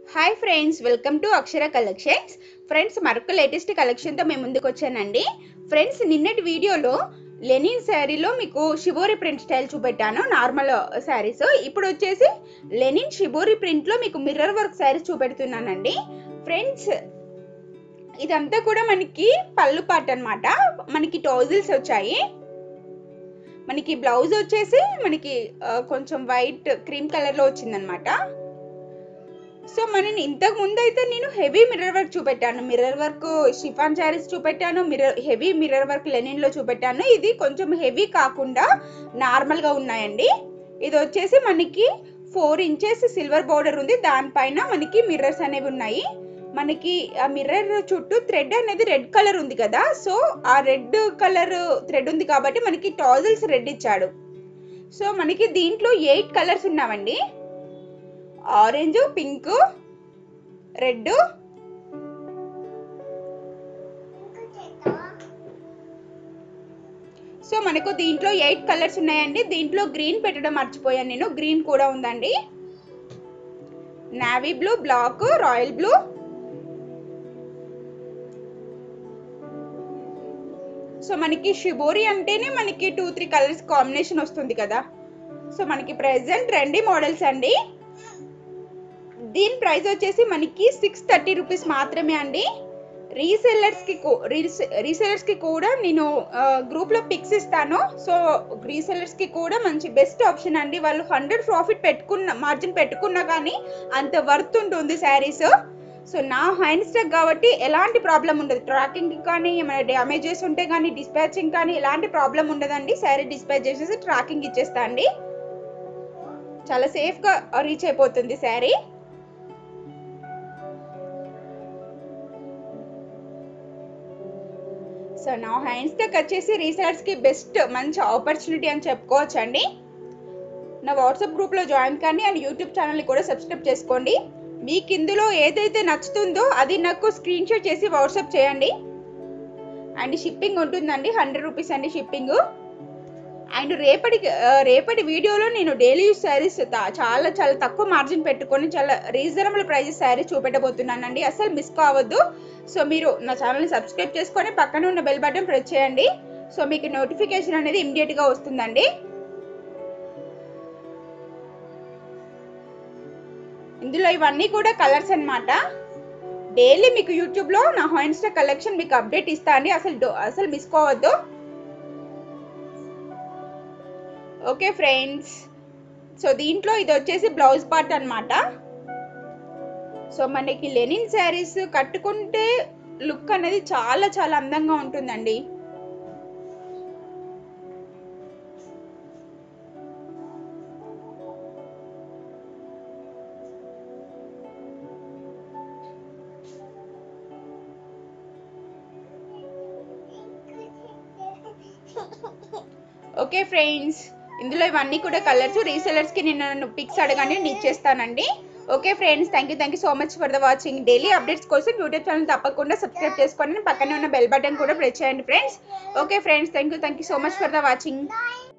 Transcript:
Hi friends welcome to Akshara collections friends మరొక latest కలెక్షన్తో మేము ముందుకు వచ్చానండి ఫ్రెండ్స్ నిన్నటి వీడియోలో లెనిన్ శారీలో మీకు షిబోరి ప్రింట్ స్టైల్ చూపెట్టాను నార్మల్ శారీస్ ఇప్పుడు వచ్చేసి లెనిన్ షిబోరి ప్రింట్లో మీకు మిర్రర్ వర్క్ శారీస్ చూపెడుతున్నానండి ఫ్రెండ్స్ ఇదంతా కూడా మనకి పళ్ళు పాట అన్నమాట మనకి టోజిల్స్ వచ్చాయి మనకి బ్లౌజ్ వచ్చేసి మనకి ఆ, కొంచెం వైట్ క్రీమ్ కలర్లో వచ్చిందనమాట సో మనం ఇంతకు ముందు అయితే నేను హెవీ మిర్రర్ వర్క్ చూపెట్టాను మిర్రర్ వర్క్ షిఫాన్ శారీస్ చూపెట్టాను మిర్రర్ హెవీ మిర్రర్ వర్క్ లెనిన్లో చూపెట్టాను ఇది కొంచెం హెవీ కాకుండా నార్మల్గా ఉన్నాయండి ఇది వచ్చేసి మనకి ఫోర్ ఇంచెస్ సిల్వర్ బోర్డర్ ఉంది దానిపైన మనకి మిర్రర్స్ అనేవి ఉన్నాయి మనకి ఆ మిర్రర్ చుట్టూ థ్రెడ్ అనేది రెడ్ కలర్ ఉంది కదా సో ఆ రెడ్ కలర్ థ్రెడ్ ఉంది కాబట్టి మనకి టాజిల్స్ రెడ్ ఇచ్చాడు సో మనకి దీంట్లో ఎయిట్ కలర్స్ ఉన్నామండి ఆరెంజ్ పింక్ రెడ్ సో మనకు దీంట్లో ఎయిట్ కలర్స్ ఉన్నాయండి దీంట్లో గ్రీన్ పెట్టడం మర్చిపోయాను నేను గ్రీన్ కూడా ఉందండి navy blue black royal blue so మనకి షిబోరి అంటేనే మనకి టూ త్రీ కలర్స్ కాంబినేషన్ వస్తుంది కదా సో మనకి ప్రెసెంట్ రెండి మోడల్స్ అండి దీని ప్రైస్ వచ్చేసి మనకి సిక్స్ థర్టీ రూపీస్ మాత్రమే అండి రీసెల్లర్స్కి రీసెల్లర్స్కి కూడా నేను గ్రూప్లో పిక్స్ ఇస్తాను సో రీసెల్లర్స్కి కూడా మంచి బెస్ట్ ఆప్షన్ అండి వాళ్ళు హండ్రెడ్ ప్రాఫిట్ పెట్టుకున్న మార్జిన్ పెట్టుకున్నా కానీ అంత వర్త్ ఉంటుంది శారీస్ సో నా హ్యాండ్ స్టాక్ కాబట్టి ఎలాంటి ప్రాబ్లం ఉండదు ట్రాకింగ్ కానీ ఏమైనా డ్యామేజెస్ ఉంటే కానీ డిస్పాచింగ్ కానీ ఎలాంటి ప్రాబ్లం ఉండదండి శారీ డిస్పాచ్ చేసేసి ట్రాకింగ్ ఇచ్చేస్తా అండి చాలా సేఫ్గా రీచ్ అయిపోతుంది శారీ సో నా హ్యాండ్స్ స్టాక్ వచ్చేసి రీసెలర్స్కి బెస్ట్ మంచి ఆపర్చునిటీ అని చెప్పుకోవచ్చు అండి నా వాట్సాప్ గ్రూప్లో జాయిన్ కానీ అండ్ యూట్యూబ్ ఛానల్ని కూడా సబ్స్క్రైబ్ చేసుకోండి మీకు ఇందులో ఏదైతే నచ్చుతుందో అది నాకు స్క్రీన్ షాట్ చేసి వాట్సాప్ చేయండి అండ్ షిప్పింగ్ ఉంటుందండి హండ్రెడ్ రూపీస్ అండి షిప్పింగ్ అండ్ రేపటి ఆ, రేపటి వీడియోలో నేను డైలీ యూస్ శారీస్ చాలా చాలా తక్కువ మార్జిన్ పెట్టుకొని చాలా రీజనబుల్ ప్రైజెస్ శారీస్ చూపెట్టబోతున్నానండి అసలు మిస్ కావద్దు సో మీరు నా ఛానల్ని సబ్స్క్రైబ్ చేసుకొని పక్కన ఉన్న బెల్ బటన్ ప్రెస్ చేయండి సో మీకు నోటిఫికేషన్ అనేది ఇమ్మీడియట్గా వస్తుందండి ఇందులో ఇవన్నీ కూడా కలర్స్ అన్నమాట డైలీ మీకు యూట్యూబ్లో నా హాయిన్స్టా కలెక్షన్ మీకు అప్డేట్ ఇస్తా అండి అసలు డో- అసలు మిస్ కావద్దు ఓకే ఫ్రెండ్స్ సో దీంట్లో ఇది వచ్చేసి బ్లౌజ్ పార్ట్ అన్నమాట సో మనకి లెనిన్ శారీస్ కట్టుకుంటే లుక్ అనేది చాలా చాలా అందంగా ఉంటుందండి ఓకే ఫ్రెండ్స్ ఇందులో ఇవన్నీ కూడా కలర్స్ రీసెలర్స్కి నేను పిక్స్ అడగానే నేను ఇచ్చేస్తానండి okay friends thank you thank you so much for the watching daily updates కోసం యూట్యూబ్ ఛానల్ తప్పకుండా సబ్స్క్రైబ్ చేసుకోండి పక్కనే ఉన్న బెల్ బటన్ కూడా ప్రెస్ చేయండి friends okay friends thank you thank you so much for the watching Bye.